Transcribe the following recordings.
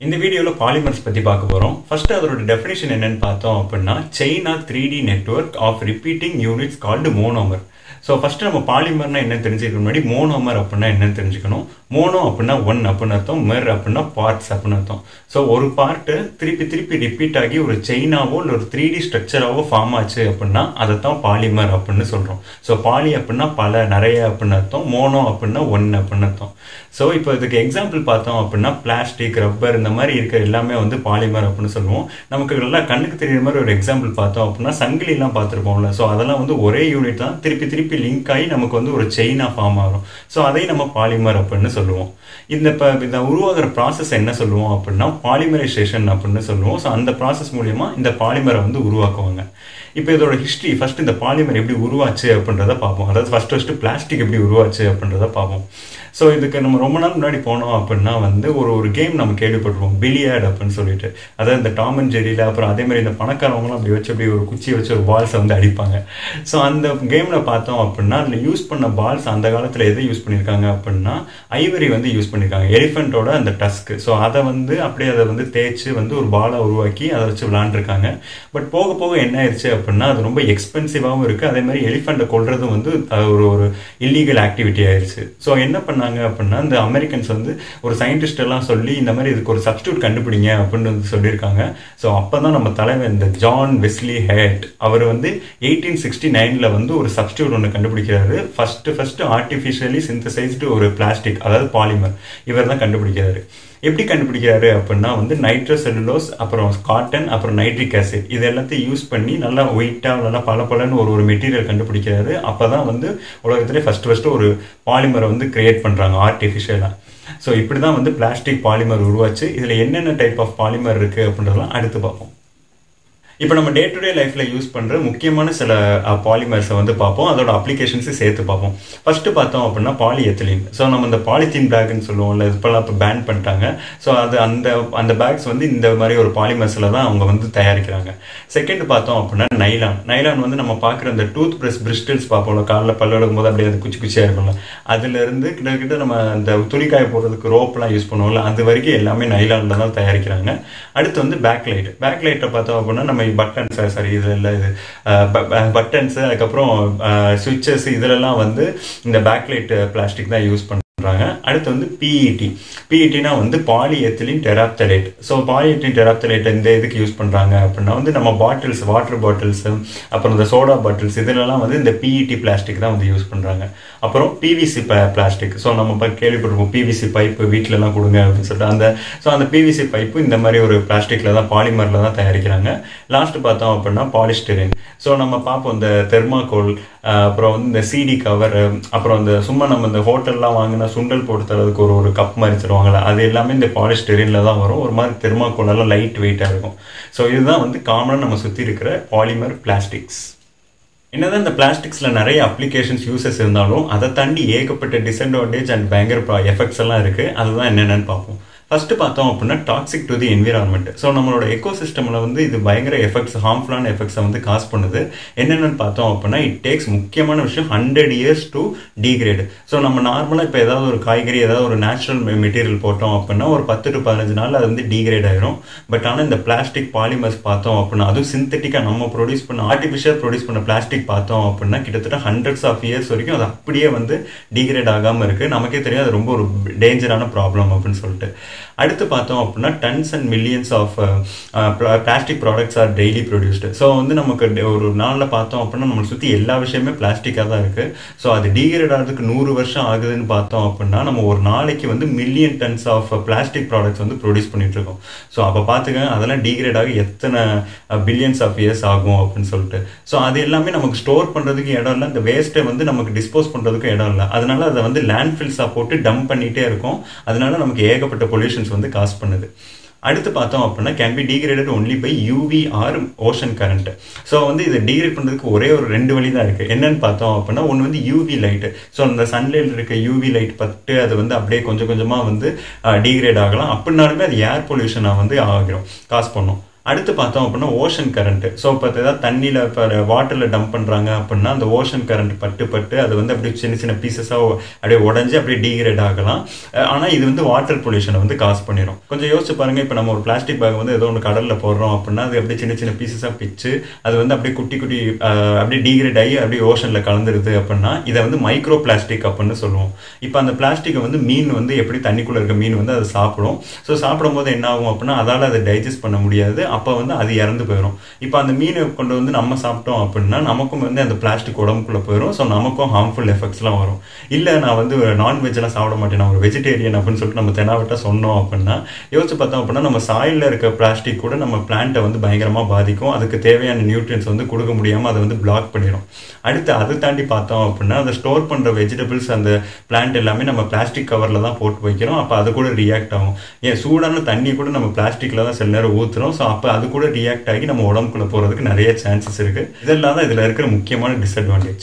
இந்த வீடியோவில் பாலிமர்ஸ் பற்றி பார்க்க போகிறோம் ஃபர்ஸ்ட் அதோட டெஃபினேஷன் என்னன்னு பார்த்தோம் அப்படின்னா chain or three D network of repeating units called monomer so first நம்ம பாலிமர்னா என்ன தெரிஞ்சுக்க முன்னாடி மோனோமர் அப்படின்னா என்னன்னு தெரிஞ்சுக்கணும் மோனோ அப்படின்னா ஒன் அப்படின்னு அர்த்தம் மெர் அப்படின்னா பார்ட்ஸ் அப்படின்னு அர்த்தம் ஸோ ஒரு பார்ட்டு திருப்பி திருப்பி ரிப்பீட் ஆகி ஒரு செயினாவோ இல்லை ஒரு த்ரீ டி ஸ்ட்ரக்சராகவோ ஃபார்ம் ஆச்சு அப்படின்னா அதை தான் பாலிமர் அப்படின்னு சொல்கிறோம் ஸோ பாலி அப்படின்னா பல நிறைய அப்படின்னு அர்த்தம் மோனோ அப்படின்னா ஒன் அப்படின்னு அர்த்தம் ஸோ இப்போ இதுக்கு எக்ஸாம்பிள் பார்த்தோம் அப்படின்னா பிளாஸ்டிக் ரப்பர் இந்த மாதிரி இருக்க எல்லாமே வந்து பாலிமர் அப்படின்னு சொல்லுவோம் நமக்கு நல்லா கண்ணுக்கு தெரியுற மாதிரி ஒரு எக்ஸாம்பிள் பார்த்தோம் அப்படின்னா சங்கிலிலாம் பார்த்துருப்போம்ல ஸோ அதெல்லாம் வந்து ஒரே யூனிட் தான் திருப்பி திருப்பி லிங்க் ஆகி நமக்கு வந்து ஒரு செயினாக ஃபார்ம் ஆகும் ஸோ அதை நம்ம பாலிமர் அப்படின்னு சொல்லுவோம் இந்த இப்போ இந்த உருவாகிற ப்ராசஸ் என்ன சொல்லுவோம் அப்படின்னா பாலிமரைசேஷன் அப்படின்னு சொல்லுவோம் ஸோ அந்த ப்ராசஸ் மூலியமா இந்த பாலிமரை வந்து உருவாக்குவாங்க இப்போ இதோட ஹிஸ்ட்ரி ஃபர்ஸ்ட் இந்த பாலிமர் எப்படி உருவாச்சு அப்படின்றத பார்ப்போம் அதாவது ஃபர்ஸ்ட் ஃபர்ஸ்ட் பிளாஸ்டிக் எப்படி உருவாச்சு அப்படின்றத பார்ப்போம் ஸோ இதுக்கு நம்ம ரொம்ப நாள் முன்னாடி போனோம் அப்படின்னா வந்து ஒரு ஒரு கேம் நம்ம கேள்விப்பட்டிருவோம் பிலியாட் அப்படின்னு சொல்லிட்டு அதாவது இந்த டாம் அண்ட் ஜெரியில் அப்புறம் அதே மாதிரி இந்த பணக்காரவங்களும் அப்படி வச்சு அப்படி ஒரு குச்சி வச்சு ஒரு பால்ஸை வந்து அடிப்பாங்க ஸோ அந்த கேமில் பார்த்தோம் அப்படின்னா அதில் யூஸ் பண்ண பால்ஸ் அந்த காலத்தில் எதை யூஸ் பண்ணியிருக்காங்க அப்படின்னா ஐவரி வந்து யூஸ் பண்ணியிருக்காங்க எலிஃபெண்ட்டோட அந்த டஸ்க்கு ஸோ அதை வந்து அப்படியே அதை வந்து தேய்ச்சி வந்து ஒரு பாலை உருவாக்கி அதை வச்சு விளாண்டுருக்காங்க பட் போக போக என்ன ஆயிடுச்சு அப்படின்னா அது ரொம்ப எக்ஸ்பென்சிவாகவும் இருக்குது அதே மாதிரி எலிஃபெண்ட்டை கொள்றதும் வந்து ஒரு ஒரு இல்லீகல் ஆக்டிவிட்டி ஆயிடுச்சு ஸோ என்ன பண்ணாங்க அப்படின்னா இந்த அமெரிக்கன்ஸ் வந்து ஒரு சயின்டிஸ்ட் எல்லாம் சொல்லி இந்த மாதிரி இதுக்கு ஒரு சப்ஸ்டியூட் கண்டுபிடிங்க அப்படின்னு வந்து சொல்லியிருக்காங்க ஸோ அப்போ தான் நம்ம தலைவர் இந்த ஜான் வெஸ்லி ஹேட் அவர் வந்து எயிட்டீன் சிக்ஸ்டி நைனில் வந்து ஒரு சப்ஸ்டியூட் ஒன்று கண்டுபிடிக்கிறாரு ஃபர்ஸ்ட் ஃபர்ஸ்ட் ஆர்டிஃபிஷியலி சிந்தசைஸ்டு ஒரு பிளாஸ்டிக் அதாவது பாலிமர் இவர் தான் கண்டுபிடிக்கிறாரு எப்படி கண்டுபிடிக்கிறாரு அப்படின்னா வந்து நைட்ரோசெல்லுலோஸ் அப்புறம் காட்டன் அப்புறம் நைட்ரிக் ஆசிட் இது எல்லாத்தையும் யூஸ் பண்ணி நல்லா ஒயிட்டாக நல்லா பல பலன்னு ஒரு ஒரு மெட்டீரியல் கண்டுபிடிக்கிறாரு அப்போ தான் வந்து உலகத்திலே ஃபஸ்ட் ஃபஸ்ட்டு ஒரு பாலிமரை வந்து கிரியேட் பண்ணுறாங்க ஆர்டிஃபிஷியலாக ஸோ இப்படி தான் வந்து பிளாஸ்டிக் பாலிமர் உருவாச்சு இதில் என்னென்ன டைப் ஆஃப் பாலிமர் இருக்குது அப்படின்றதெல்லாம் அடுத்து பார்ப்போம் இப்போ நம்ம டே டு டே லைஃப்பில் யூஸ் பண்ணுற முக்கியமான சில பாலிமர்ஸை வந்து பார்ப்போம் அதோட அப்ளிகேஷன்ஸை சேர்த்து பார்ப்போம் ஃபஸ்ட்டு பார்த்தோம் அப்படின்னா பாலி எத்திலின் ஸோ நம்ம இந்த பாலித்தீன் பேக்னு சொல்லுவோம்ல இப்போல்லாம் இப்போ பேன் பண்ணிட்டாங்க ஸோ அது அந்த அந்த பேக்ஸ் வந்து இந்த மாதிரி ஒரு பாலிமர்ஸில் தான் அவங்க வந்து தயாரிக்கிறாங்க செகண்ட் பார்த்தோம் அப்படின்னா நைலான் நைலான் வந்து நம்ம பார்க்குற அந்த டூத் ப்ரஷ் பிரிஸ்டில்ஸ் பார்ப்போம்ல காலில் பல்லெடுக்கும் போது அப்படியே அது குச்சி குச்சியாக இருக்கும்ல அதுலேருந்து கிட்டத்தட்ட நம்ம அந்த துணிக்காய போடுறதுக்கு ரோப்லாம் யூஸ் பண்ணுவோம்ல அது வரைக்கும் எல்லாமே நைலானில் தான் தயாரிக்கிறாங்க அடுத்து வந்து பேக் லைட் பேக் லைட்டை பார்த்தோம் அப்படின்னா நம்ம பட்டன்ஸ் சாரி இது இல்லை இது பட்டன்ஸ் அதுக்கப்புறம் சுவிட்சஸ் இதுலலாம் வந்து இந்த பேக்லைட் பிளாஸ்டிக் தான் யூஸ் பண்ணுறாங்க அடுத்து வந்து பிஇடி பிஇடினா வந்து polyethylene terephthalate so polyethylene terephthalate இந்த இதுக்கு யூஸ் பண்ணுறாங்க அப்படின்னா வந்து நம்ம பாட்டில்ஸ் வாட்டர் பாட்டில்ஸ் அப்புறம் இந்த சோடா பாட்டில்ஸ் இதுலலாம் வந்து இந்த பிஇடி பிளாஸ்டிக் தான் வந்து யூஸ் பண்ணுறாங்க அப்புறம் பிவிசி பிளாஸ்டிக் ஸோ நம்ம கேள்விப்பட்டிருப்போம் பிவிசி பைப்பு வீட்டிலலாம் கொடுங்க அப்படின்னு சொல்லிட்டு அந்த ஸோ அந்த பிவிசி பைப்பு இந்த மாதிரி ஒரு பிளாஸ்டிக்கில் தான் பாலிமரில் தான் தயாரிக்கிறாங்க லாஸ்ட் பார்த்தோம் அப்படின்னா பாலிஸ்டரின் ஸோ நம்ம பார்ப்போம் இந்த தெர்மாகோல் அப்புறம் வந்து இந்த சிடி கவர் அப்புறம் இந்த சும்மா நம்ம இந்த ஹோட்டல்லாம் வாங்கினா சுண்டல் போட்டு தரதுக்கு ஒரு ஒரு கப் மாதிரி தருவாங்கள்ல அது எல்லாமே இந்த பாலிஸ்டெரினில் தான் வரும் ஒரு மாதிரி தெர்மாக்கோல் எல்லாம் லைட் வெயிட்டாக இருக்கும் ஸோ இதுதான் வந்து காமனாக நம்ம சுற்றி இருக்கிற பாலிமர் பிளாஸ்டிக்ஸ் என்னதான் இந்த பிளாஸ்டிக்ஸில் நிறைய அப்ளிகேஷன்ஸ் யூசஸ் இருந்தாலும் அதை தாண்டி ஏகப்பட்ட டிஸ்அட்வான்டேஜ் அண்ட் பயங்கர எஃபெக்ட்ஸ் எல்லாம் இருக்குது அதுதான் என்னென்னு பார்ப்போம் ஃபஸ்ட்டு பார்த்தோம் அப்படின்னா toxic to the environment so நம்மளோட எக்கோ சிஸ்டமில் வந்து இது பயங்கர எஃபெக்ட்ஸ் ஹார்ம்ஃபுல்லான எஃபெக்ட்ஸை வந்து காஸ் பண்ணுது என்னென்னு பார்த்தோம் அப்படின்னா இட் டேக்ஸ் முக்கியமான விஷயம் hundred years to degrade so நம்ம நார்மலாக இப்போ ஏதாவது ஒரு காய்கறி ஏதாவது ஒரு நேச்சுரல் மெட்டீரியல் போட்டோம் அப்படின்னா ஒரு பத்து டு பதினஞ்சு நாள் அது வந்து டிகிரேட் ஆயிரும் பட் ஆனால் இந்த பிளாஸ்டிக் பாலிமர்ஸ் பார்த்தோம் அப்படின்னா அதுவும் சிந்தட்டிக்காக நம்ம ப்ரொடியூஸ் பண்ண ஆர்டிஃபிஷியல் ப்ரொடியூஸ் பண்ண பிளாஸ்டிக் பார்த்தோம் அப்படின்னா கிட்டத்தட்ட ஹண்ட்ரட்ஸ் ஆஃப் இயர்ஸ் வரைக்கும் அது அப்படியே வந்து டிகிரேட் ஆகாமல் இருக்குது நமக்கே தெரியும் அது ரொம்ப ஒரு டேஞ்சரான ப்ராப்ளம் அப்படின்னு சொல்லிட்டு அடுத்து பார்த்தோம் அப்படின்னா tons and millions of plastic products are daily produced so வந்து நமக்கு ஒரு நாளில் பார்த்தோம் அப்படின்னா நம்மளை சுற்றி எல்லா விஷயமே பிளாஸ்டிக்காக தான் இருக்குது ஸோ அது டீக்ரேட் ஆகிறதுக்கு நூறு வருஷம் ஆகுதுன்னு பார்த்தோம் அப்படின்னா நம்ம ஒரு நாளைக்கு வந்து million tons of plastic products வந்து ப்ரொடியூஸ் பண்ணிட்டு இருக்கோம் ஸோ அப்போ பார்த்துக்கங்க அதெல்லாம் டீக்ரேட் ஆக எத்தனை பில்லியன்ஸ் ஆஃப் இயர்ஸ் ஆகும் அப்படின்னு சொல்லிட்டு ஸோ அது எல்லாமே நமக்கு ஸ்டோர் பண்ணுறதுக்கு இடம் இல்லை இந்த வேஸ்ட்டை வந்து நமக்கு டிஸ்போஸ் பண்ணுறதுக்கு இடம் இல்லை அதனால அதை வந்து லேண்ட் ஃபில்ஸாக போட்டு டம்ப் பண்ணிகிட்டே இருக்கும் அதனால நமக்கு ஏகப்பட்ட பொல்யூஷன்ஸ் வந்து காசு பண்ணுது அடுத்து பார்த்தோம் அப்படின்னா can be degraded only by UV or ocean current so வந்து இதை டீக்ரேட் பண்ணுறதுக்கு ஒரே ஒரு ரெண்டு வழி தான் இருக்குது என்னன்னு பார்த்தோம் அப்படின்னா ஒன்று வந்து யூவி லைட்டு ஸோ அந்த சன்லைட்டில் இருக்க யூவி லைட் பட்டு அது வந்து அப்படியே கொஞ்சம் கொஞ்சமாக வந்து டீக்ரேட் ஆகலாம் அப்படின்னாலுமே அது ஏர் பொல்யூஷனாக வந்து ஆகிரும் காசு பண்ணும் அடுத்து பார்த்தோம் அப்படின்னா ஓஷன் கரண்ட் ஸோ இப்போ ஏதாவது தண்ணியில் இப்போ வாட்டரில் டம்ப் பண்ணுறாங்க அப்படின்னா அந்த ஓஷன் கரண்ட் பட்டு பட்டு அது வந்து அப்படியே சின்ன சின்ன பீசஸாக அப்படியே உடஞ்சி அப்படியே டீக்ரேட் ஆகலாம் ஆனால் இது வந்து வாட்டர் பொல்யூஷனை வந்து காசு பண்ணிடும் கொஞ்சம் யோசிச்சு பாருங்கள் இப்போ நம்ம ஒரு பிளாஸ்டிக் பேக் வந்து ஏதோ ஒன்று கடலில் போடுறோம் அப்படின்னா அது அப்படியே சின்ன சின்ன பீசஸாக பிச்சு அது வந்து அப்படியே குட்டி குட்டி அப்படியே டீக்ரேட் ஆகி அப்படியே ஓஷனில் கலந்துருது அப்படின்னா இதை வந்து மைக்ரோ பிளாஸ்டிக் அப்படின்னு சொல்லுவோம் இப்போ அந்த பிளாஸ்டிக்கை வந்து மீன் வந்து எப்படி தண்ணிக்குள்ளே இருக்க மீன் வந்து அதை சாப்பிடும் ஸோ சாப்பிடும் போது என்ன ஆகும் அப்படின்னா அதால் அதை டைஜஸ்ட் பண்ண முடியாது அப்போ வந்து அது இறந்து போயிடும் இப்போ அந்த மீனை கொண்டு வந்து நம்ம சாப்பிட்டோம் அப்படின்னா நமக்கும் வந்து அந்த பிளாஸ்டிக் உடம்புக்குள்ளே போயிடும் ஸோ நமக்கும் ஹார்ம்ஃபுல் எஃபெக்ட்ஸ்லாம் வரும் இல்லை நான் வந்து நான்வெஜ்லாம் சாப்பிட மாட்டேன் நான் ஒரு வெஜிடேரியன் அப்படின்னு சொல்லிட்டு நம்ம தெனாவட்டா சொன்னோம் அப்படின்னா யோசிச்சு பார்த்தோம் அப்படின்னா நம்ம சாயிலில் இருக்க பிளாஸ்டிக் கூட நம்ம பிளான்ட்டை வந்து பயங்கரமாக பாதிக்கும் அதுக்கு தேவையான நியூட்ரியன்ஸ் வந்து கொடுக்க முடியாமல் அதை வந்து பிளாக் பண்ணிடும் அடுத்து அதை தாண்டி பார்த்தோம் அப்படின்னா அதை ஸ்டோர் பண்ணுற வெஜிடபிள்ஸ் அந்த பிளான்ட் எல்லாமே நம்ம பிளாஸ்டிக் கவரில் தான் போட்டு வைக்கிறோம் அப்போ அது கூட ரியாக்ட் ஆகும் ஏன் சூடான தண்ணி கூட நம்ம பிளாஸ்டிக்கில் தான் சில நேரம் ஊற்றுறோம் ஸோ அப்போ அது கூட ரியாக்ட் ஆகி நம்ம உடம்புக்குள்ளே போகிறதுக்கு நிறைய சான்சஸ் இருக்குது இதெல்லாம் தான் இதில் இருக்கிற முக்கியமான டிஸ்அட்வான்டேஜ்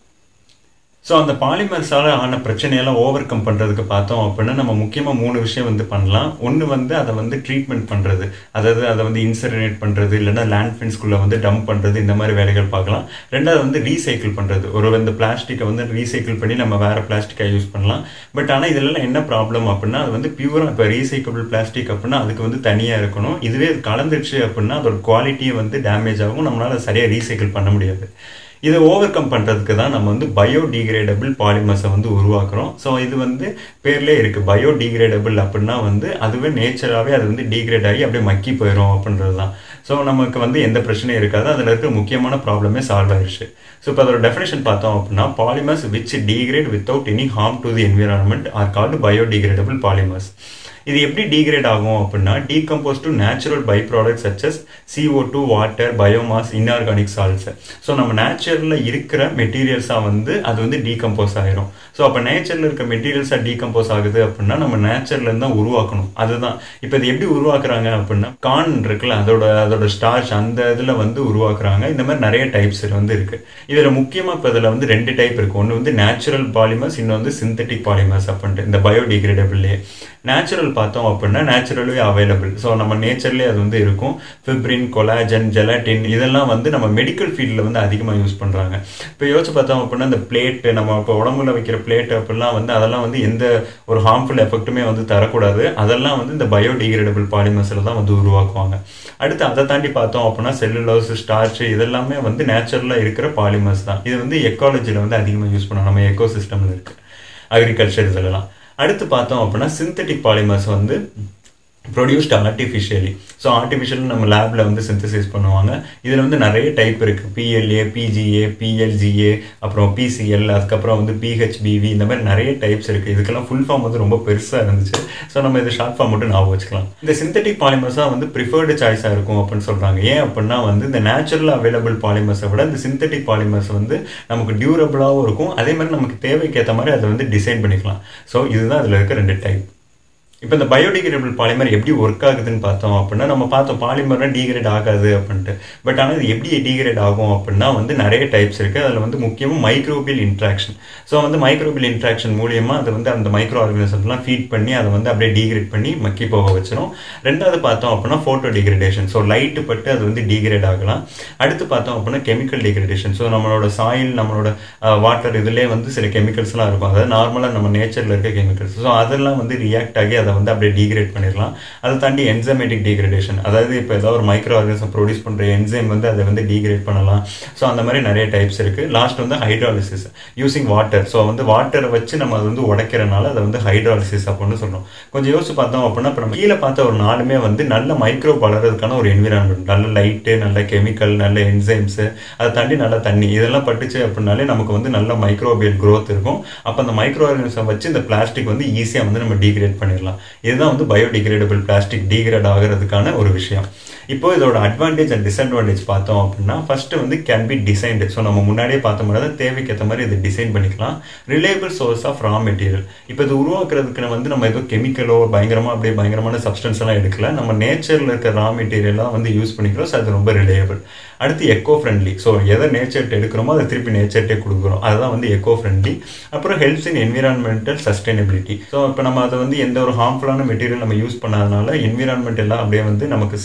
ஸோ அந்த பாலிமர்ஸால் ஆன பிரச்சனையெல்லாம் ஓவர் கம் பண்ணுறதுக்கு பார்த்தோம் அப்படின்னா நம்ம முக்கியமாக மூணு விஷயம் வந்து பண்ணலாம் ஒன்று வந்து அதை வந்து ட்ரீட்மெண்ட் பண்ணுறது அதாவது அதை வந்து இன்சரினேட் பண்ணுறது இல்லைன்னா லேண்ட் ஃபின்ஸ்குள்ளே வந்து டம்ப் பண்ணுறது இந்த மாதிரி வேலைகள் பார்க்கலாம் ரெண்டாவது வந்து ரீசைக்கிள் பண்ணுறது ஒரு இந்த பிளாஸ்டிக்கை வந்து ரீசைக்கிள் பண்ணி நம்ம வேறு பிளாஸ்டிக்கை யூஸ் பண்ணலாம் பட் ஆனால் இதெல்லாம் என்ன ப்ராப்ளம் அப்படின்னா அது வந்து பியூராக இப்போ ரீசைக்கபிள் பிளாஸ்டிக் அப்படின்னா அதுக்கு வந்து தனியாக இருக்கணும் இதுவே அது கலந்துருச்சு அப்படின்னா அதோட குவாலிட்டியை வந்து டேமேஜ் ஆகும் நம்மளால் சரியாக ரீசைக்கிள் பண்ண முடியாது இதை ஓவர் கம் பண்ணுறதுக்கு தான் நம்ம வந்து பயோடிகிரேடபிள் பாலிமர்ஸை வந்து உருவாக்குறோம் ஸோ இது வந்து பேர்லேயே இருக்குது பயோடிகிரேடபிள் அப்படின்னா வந்து அதுவே நேச்சராகவே அது வந்து டீக்ரேட் ஆகி அப்படியே மக்கி போயிடும் அப்படின்றது தான் ஸோ நமக்கு வந்து எந்த பிரச்சனையும் இருக்காது அதில் இருக்க முக்கியமான ப்ராப்ளமே சால்வ் ஆயிடுச்சு ஸோ இப்போ அதோட டெஃபினேஷன் பார்த்தோம் அப்படின்னா polymers which degrade without any harm to the environment are called biodegradable polymers இது எப்படி டீக்ரேட் ஆகும் அப்படின்னா decompose to natural by product such as CO two water biomass inorganic salts so நம்ம நேச்சுரலில் இருக்கிற மெட்டீரியல்ஸாக வந்து அது வந்து டீகம்போஸ் ஆயிரும் ஸோ அப்போ நேச்சரில் இருக்க மெட்டீரியல்ஸாக டீகம்போஸ் ஆகுது அப்படின்னா நம்ம நேச்சர்லேருந்து தான் உருவாக்கணும் அதுதான் இப்போ இது எப்படி உருவாக்குறாங்க அப்படின்னா கார்ன் இருக்குல்ல அதோட அதோட ஸ்டார்ச் அந்த இதில் வந்து உருவாக்குறாங்க இந்த மாதிரி நிறைய டைப்ஸ் வந்து இருக்குது இதில் முக்கியமாக இப்போ இதில் வந்து ரெண்டு டைப் இருக்குது ஒன்று வந்து நேச்சுரல் பாலிமர்ஸ் இன்னும் வந்து சிந்தட்டிக் பாலிமர்ஸ் அப்படின்ட்டு இந்த பயோடிகிரேடபிள்லேயே நேச்சுரல் பார்த்தோம் அப்படின்னா நேச்சுரலி அவைலபிள் ஸோ நம்ம நேச்சர்லேயே அது வந்து இருக்கும் ஃபிப்ரின் கொலாஜன் ஜெலாட்டின் இதெல்லாம் வந்து நம்ம மெடிக்கல் ஃபீல்டில் வந்து அதிகமாக யூஸ் பண்ணுறாங்க இப்போ யோசிச்சு பார்த்தோம் அப்படின்னா இந்த பிளேட்டு நம்ம இப்போ உடம்புல வைக்கிற பிளேட் அப்படிலாம் வந்து அதெல்லாம் வந்து எந்த ஒரு ஹார்ம்ஃபுல் எஃபெக்ட்டுமே வந்து தரக்கூடாது அதெல்லாம் வந்து இந்த பயோடிகிரேடபிள் பாலிமர்ஸில் தான் வந்து உருவாக்குவாங்க அடுத்து அதை தாண்டி பார்த்தோம் அப்படின்னா செல்லுலோஸ் ஸ்டார்ச் இதெல்லாமே வந்து நேச்சுரலாக இருக்கிற பாலிமர்ஸ் தான் இது வந்து எக்காலஜியில் வந்து அதிகமாக யூஸ் பண்ணுவோம் நம்ம எக்கோ சிஸ்டமில் இருக்குது அக்ரிகல்ச்சர் இதெல்லாம் அடுத்து பார்த்தோம் அப்படின்னா சிந்தட்டிக் பாலிமர்ஸ் வந்து ப்ரொடியூஸ்ட் ஆர்டிஃபிஷியலி ஸோ ஆர்டிஃபிஷியல் நம்ம லேபில் வந்து சிந்தசைஸ் பண்ணுவாங்க இதில் வந்து நிறைய டைப் இருக்குது பிஎல்ஏ பிஜிஏ பிஎல்ஜிஏ அப்புறம் பிசிஎல் அதுக்கப்புறம் வந்து பிஹெச்பிவி இந்த மாதிரி நிறைய டைப்ஸ் இருக்குது இதுக்கெல்லாம் ஃபுல் ஃபார்ம் வந்து ரொம்ப பெருசாக இருந்துச்சு ஸோ நம்ம இது ஷார்ட் ஃபார்ம் மட்டும் ஞாபகம் வச்சுக்கலாம் இந்த சிந்தட்டிக் பாலிமர்ஸாக வந்து ப்ரிஃபர்டு சாய்ஸாக இருக்கும் அப்படின்னு சொல்கிறாங்க ஏன் அப்படின்னா வந்து இந்த நேச்சுரல் அவைலபிள் பாலிமர்ஸை விட இந்த சிந்தட்டிக் பாலிமர்ஸ் வந்து நமக்கு டியூரபிளாகவும் இருக்கும் அதே மாதிரி நமக்கு தேவைக்கேற்ற மாதிரி அதை வந்து டிசைன் பண்ணிக்கலாம் ஸோ இதுதான் அதில் இருக்க ரெண்டு டைப் இப்போ இந்த பயோடிகிரேடபிள் பாலிமர் எப்படி ஒர்க் ஆகுதுன்னு பார்த்தோம் அப்படின்னா நம்ம பார்த்தோம் பாலிமர்னா டீக்ரேட் ஆகாது அப்படின்ட்டு பட் ஆனால் இது எப்படி டீக்ரேட் ஆகும் அப்படின்னா வந்து நிறைய டைப்ஸ் இருக்குது அதில் வந்து முக்கியமாக மைக்ரோபியல் இன்ட்ராக்ஷன் ஸோ வந்து மைக்ரோபியல் இன்ட்ராக்ஷன் மூலியமாக அதை வந்து அந்த மைக்ரோ ஆர்கனிசம்லாம் ஃபீட் பண்ணி அதை வந்து அப்படியே டீக்ரேட் பண்ணி மக்கி போக வச்சிடும் ரெண்டாவது பார்த்தோம் அப்படின்னா ஃபோட்டோ டிகிரேடேஷன் ஸோ லைட்டு பட்டு அது வந்து டீக்ரேட் ஆகலாம் அடுத்து பார்த்தோம் அப்படின்னா கெமிக்கல் டிகிரேடேஷன் ஸோ நம்மளோட சாயில் நம்மளோட வாட்டர் இதுலேயே வந்து சில கெமிக்கல்ஸ்லாம் இருக்கும் அதாவது நார்மலாக நம்ம நேச்சரில் இருக்க கெமிக்கல்ஸ் ஸோ அதெல்லாம் வந்து ரியாக்ட் ஆகி அதை அதை வந்து அப்படியே டீக்ரேட் பண்ணிடலாம் அதை தாண்டி என்சைமேட்டிக் டீக்ரேடேஷன் அதாவது இப்போ ஏதாவது ஒரு மைக்ரோ ஆர்கனிசம் ப்ரொடியூஸ் பண்ணுற என்சைம் வந்து அதை வந்து டீக்ரேட் பண்ணலாம் ஸோ அந்த மாதிரி நிறைய டைப்ஸ் இருக்குது லாஸ்ட் வந்து ஹைட்ராலிசிஸ் யூசிங் வாட்டர் ஸோ வந்து வாட்டரை வச்சு நம்ம அதை வந்து உடைக்கிறனால அதை வந்து ஹைட்ராலிசிஸ் அப்படின்னு சொல்கிறோம் கொஞ்சம் யோசிச்சு பார்த்தோம் அப்படின்னா இப்போ நம்ம கீழே பார்த்த ஒரு நாளுமே வந்து நல்ல மைக்ரோ வளர்றதுக்கான ஒரு என்விரான்மெண்ட் நல்ல லைட்டு நல்ல கெமிக்கல் நல்ல என்சைம்ஸு அதை தாண்டி நல்ல தண்ணி இதெல்லாம் பட்டுச்சு அப்படின்னாலே நமக்கு வந்து நல்ல மைக்ரோபியல் க்ரோத் இருக்கும் அப்போ அந்த மைக்ரோ ஆர்கனிசம் வச்சு இந்த பிளாஸ்டிக் வந்து ஈஸியாக வந்து நம்ம டீக்ரேட் பண்ணிடலாம் இதுதான் வந்து பயோடிகிரேடபிள் பிளாஸ்டிக் டீக்ரேட் ஆகிறதுக்கான ஒரு விஷயம் இப்போ இதோட அட்வான்டேஜ் அண்ட் டிஸ்அட்வான்டேஜ் பார்த்தோம் அப்படின்னா ஃபர்ஸ்ட் வந்து கேன் பி டிசைன்டு ஸோ நம்ம முன்னாடியே பார்த்த மாதிரி தான் தேவைக்கு ஏற்ற மாதிரி இதை டிசைன் பண்ணிக்கலாம் reliable source of raw material இப்போ இது உருவாக்குறதுக்கு வந்து நம்ம ஏதோ கெமிக்கலோ பயங்கரமாக அப்படியே பயங்கரமான சப்ஸ்டன்ஸ் எல்லாம் எடுக்கல நம்ம நேச்சரில் இருக்க ரா மெட்டீரியலாக வந்து யூஸ் பண்ணிக்கிறோம் ஸோ அது ரொம்ப ரிலேபிள் அடுத்து எக்கோ ஃப்ரெண்ட்லி ஸோ எதை நேச்சர்ட்டு எடுக்கிறோமோ அதை திருப்பி நேச்சர்ட்டே கொடுக்குறோம் அதுதான் வந்து எக்கோ ஃப்ரெண்ட்லி அப்புறம் helps in environmental sustainability so இப்போ நம்ம அதை வந்து எந்த ஒரு ஹார்ம்ஃபுல்லான மெட்டீரியல் நம்ம யூஸ் பண்ணாதனால என்விரான்மெண்ட் எல்லாம் அப்படியே வந்து நமக்கு பீஸ்ஃபுல்லாக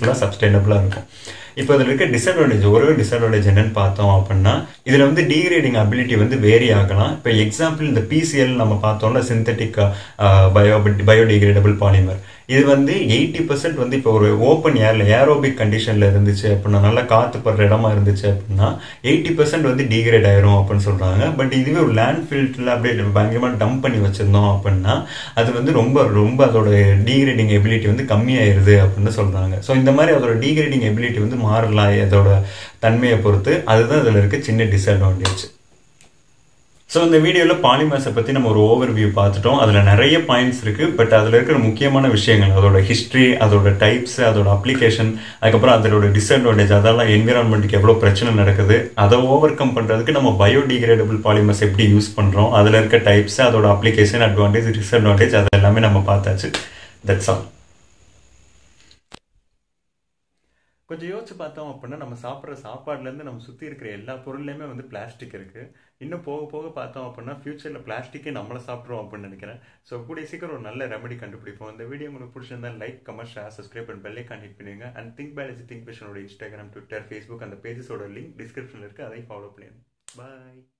ரியூசபிளாக சஸ்டைனபிளாக இருக்கும் இப்போ இதில் இருக்க டிஸ்அட்வான்டேஜ் ஒரே டிஸ்அட்வான்டேஜ் என்னன்னு பார்த்தோம் அப்படின்னா இதில் வந்து டீக்ரேடிங் அபிலிட்டி வந்து வேரி ஆகலாம் இப்போ எக்ஸாம்பிள் இந்த பிசிஎல் நம்ம பார்த்தோம்ல சிந்தட்டிக் பயோ பயோடிகிரேடபிள் பாலிமர் இது வந்து எயிட்டி பர்சன்ட் வந்து இப்போ ஒரு ஓப்பன் ஏர்ல ஏரோபிக் கண்டிஷன்ல இருந்துச்சு அப்படின்னா நல்லா காத்து படுற இடமா இருந்துச்சு அப்படின்னா எயிட்டி பர்சன்ட் வந்து டீக்ரேட் ஆயிரும் அப்படின்னு சொல்றாங்க பட் இதுவே ஒரு லேண்ட் ஃபில்ட்ல அப்படியே பயங்கரமா டம்ப் பண்ணி வச்சிருந்தோம் அப்படின்னா அது வந்து ரொம்ப ரொம்ப அதோட டீக்ரேடிங் எபிலிட்டி வந்து கம்மியாயிருது அப்படின்னு சொல்றாங்க ஸோ இந்த மாதிரி அதோட டீக்ரேடிங் எபிலிட்டி வந்து மாறலாம் அதோட தன்மையை பொறுத்து அதுதான் இதில் இருக்க சின்ன டிஸ்அட்வான்டேஜ் ஸோ இந்த வீடியோவில் பாலிமர்ஸை பற்றி நம்ம ஒரு ஓவர் வியூ பார்த்துட்டோம் அதில் நிறைய பாயிண்ட்ஸ் இருக்குது பட் அதில் இருக்கிற முக்கியமான விஷயங்கள் அதோட ஹிஸ்ட்ரி அதோட டைப்ஸ் அதோட அப்ளிகேஷன் அதுக்கப்புறம் அதோட டிஸ்அட்வான்டேஜ் அதெல்லாம் என்விரான்மெண்ட்டுக்கு எவ்வளோ பிரச்சனை நடக்குது அதை ஓவர் கம் பண்ணுறதுக்கு நம்ம பயோடிகிரேடபிள் பாலிமர்ஸ் எப்படி யூஸ் பண்ணுறோம் அதில் இருக்க டைப்ஸ் அதோட அப்ளிகேஷன் அட்வான்டேஜ் டிஸ்அட்வான்டேஜ் அது எல்லாமே நம்ம பார்த்தாச்சு தட்ஸ் ஆல் கொஞ்சம் யோசிச்சு பார்த்தோம் அப்படின்னா நம்ம சாப்பிட்ற சாப்பாடுலேருந்து நம்ம சுற்றி இருக்கிற எல்லா பொருள்லையுமே வந்து பிளாஸ்டிக் இருக்குது இன்னும் போக போக பார்த்தோம் அப்படின்னா ஃபியூச்சரில் பிளாஸ்டிக்கே நம்மளை சாப்பிட்றோம் அப்படின்னு நினைக்கிறேன் ஸோ கூடிய சீக்கிரம் ஒரு நல்ல ரெமெடி கண்டுபிடிப்போம் இந்த வீடியோ உங்களுக்கு பிடிச்சிருந்தா like comment share subscribe and பெல்லை கனெக்ட் பண்ணுங்க அண்ட் திங்க் பேலன்ஸ் திங்க் விஷனோட இன்ஸ்டாகிராம் ட்விட்டர் ஃபேஸ்புக் அந்த பேஜஸோட லிங்க் டிஸ்கிரிப்ஷனில் இருக்குது அதையும் ஃபாலோ பண்ணிடுங்க பாய்